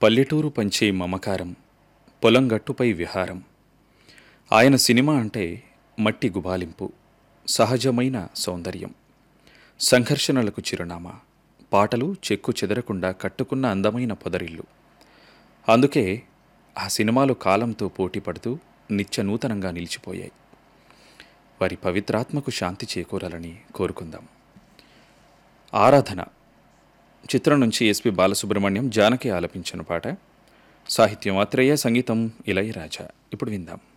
పల్లెటూరు పంచే మమకారం పొలం గట్టుపై విహారం ఆయన సినిమా అంటే మట్టి గుబాలింపు సహజమైన సౌందర్యం సంఘర్షణలకు చిరునామా పాటలు చెక్కు చెదరకుండా కట్టుకున్న అందమైన పొదరిల్లు అందుకే ఆ సినిమాలు కాలంతో పోటీపడుతూ నిత్య నూతనంగా నిలిచిపోయాయి వారి పవిత్రాత్మకు శాంతి చేకూరాలని కోరుకుందాం ఆరాధన చిత్రం నుంచి ఎస్పి బాలసుబ్రహ్మణ్యం జానకి ఆలపించిన పాట సాహిత్యం ఆత్రేయ సంగీతం ఇళయరాజా ఇప్పుడు విందాం